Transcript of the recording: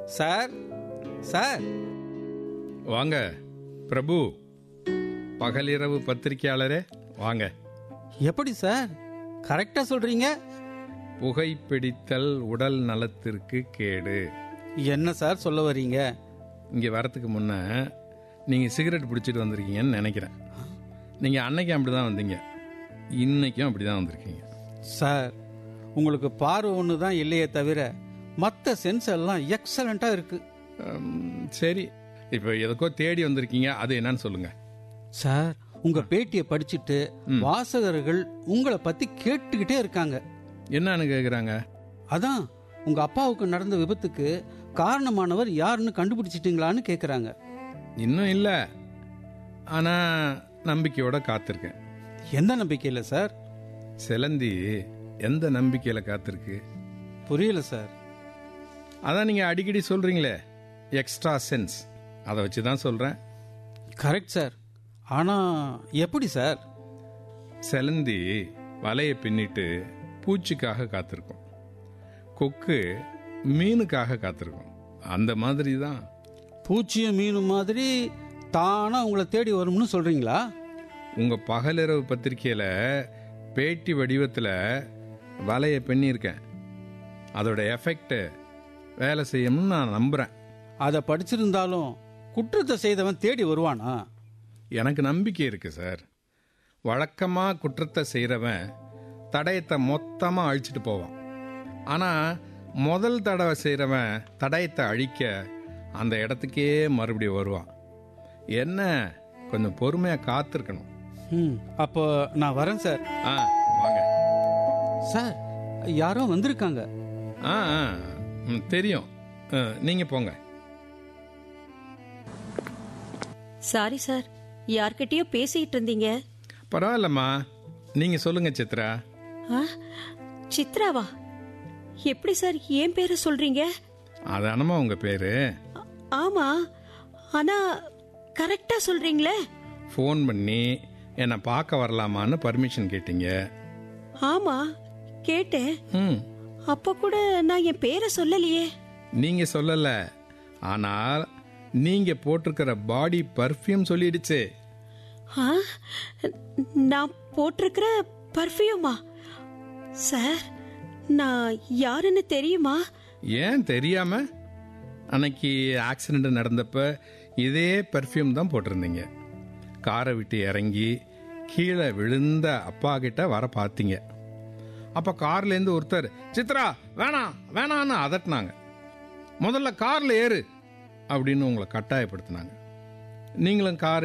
Sir sir வாங்க பிரபு பகலிரவு பத்திரிகையாளரே வாங்க எப்படி சார் கரெக்டா சொல்றீங்க புகைப்பிடித்தல் உடல் நலத்திற்கு கேடு என்ன சார் சொல்ல வர்றீங்க இங்கே வரத்துக்கு முன்ன நீங்கள் சிகரெட் பிடிச்சிட்டு வந்திருக்கீங்கன்னு நினைக்கிறேன் நீங்கள் அன்னைக்கும் அப்படி தான் வந்தீங்க இன்னைக்கும் அப்படி தான் வந்திருக்கீங்க சார் உங்களுக்கு பார்வை ஒன்று தான் இல்லையே தவிர மற்ற சென்ஸ் எல்லாம் எக்ஸலண்டா இருக்கு உம், சரி இப்போ எதுக்கோ தேடி வந்திருக்கீங்க அது என்னன்னு சொல்லுங்க சார் உங்க பேட்டியை படிச்சுட்டு வாசகர்கள் உங்களை பத்தி கேட்டுக்கிட்டே இருக்காங்க என்னன்னு கேட்குறாங்க அதான் உங்க அப்பாவுக்கு நடந்த விபத்துக்கு காரணமானவர் யாருன்னு கண்டுபிடிச்சிட்டீங்களான்னு கேக்குறாங்க இன்னும் இல்லை ஆனால் நம்பிக்கையோட காத்திருக்கேன் எந்த நம்பிக்கையில சார் சிலந்தி எந்த நம்பிக்கையில் காத்திருக்கு புரியல சார் அதான் நீங்கள் அடிக்கடி சொல்கிறீங்களே எக்ஸ்ட்ரா சென்ஸ் அதை வச்சு தான் சொல்கிறேன் கரெக்ட் சார் ஆனா எப்படி சார் சிலந்தி வலையை பின்னிட்டு பூச்சிக்காக காத்திருக்கும் கொக்கு மீனுக்காக காத்திருக்கும் அந்த மாதிரி தான் பூச்சியும் மீனும் மாதிரி தானா உங்களை தேடி வரும்னு சொல்றீங்களா உங்கள் பகலிரவு பத்திரிக்கையில் பேட்டி வடிவத்தில் வலையை பின்னியிருக்கேன் அதோட எஃபெக்ட் வேலை செய்யணும்னு நான் நம்புகிறேன் அதை படிச்சிருந்தாலும் குற்றத்தை செய்தவன் தேடி வருவானா எனக்கு நம்பிக்கை இருக்கு சார் வழக்கமாக குற்றத்தை செய்கிறவன் தடயத்தை மொத்தமாக அழிச்சிட்டு போவான் ஆனால் முதல் தடவை செய்கிறவன் தடயத்தை அழிக்க அந்த இடத்துக்கே மறுபடியும் வருவான் என்ன கொஞ்சம் பொறுமையாக காத்திருக்கணும் ம் அப்போ நான் வரேன் சார் ஆ வாங்க சார் யாரோ வந்திருக்காங்க ஆ ஆ ம், தெரியும் நீங்கள் போங்க சாரி சார் யார்கிட்டயோ பேசிட்டு இருந்தீங்க பரவாயில்லம்மா நீங்கள் சொல்லுங்கள் சித்ரா ஆ? சித்ராவா எப்படி சார் ஏன் பேரை சொல்றீங்க அதானம்மா உங்கள் பேர் ஆ- ஆமா ஆனா கரெக்டா சொல்றீங்களே ஃபோன் பண்ணி என்னை பார்க்க வரலாமான்னு பர்மிஷன் கேட்டீங்க ஆமா கேட்டேன் ம் அப்ப கூட நான் என் பேரை சொல்லலையே நீங்க சொல்லல ஆனால் நீங்க போட்டிருக்கிற பாடி பர்ஃப்யூம் சொல்லிடுச்சு ஆ? நான் போட்டிருக்கிற பர்ஃப்யூமா சார் நான் யாருன்னு தெரியுமா ஏன் தெரியாம அன்னைக்கு ஆக்சிடென்ட் நடந்தப்ப இதே பர்ஃப்யூம் தான் போட்டிருந்தீங்க காரை விட்டு இறங்கி கீழே விழுந்த அப்பா கிட்ட வர பார்த்தீங்க அப்ப கார்ல இருந்து ஒருத்தர் சித்ரா வேணாம் வேணான்னு அதட்டினாங்க முதல்ல கார்ல ஏறு அப்படின்னு உங்களை கட்டாயப்படுத்தினாங்க நீங்களும் கார்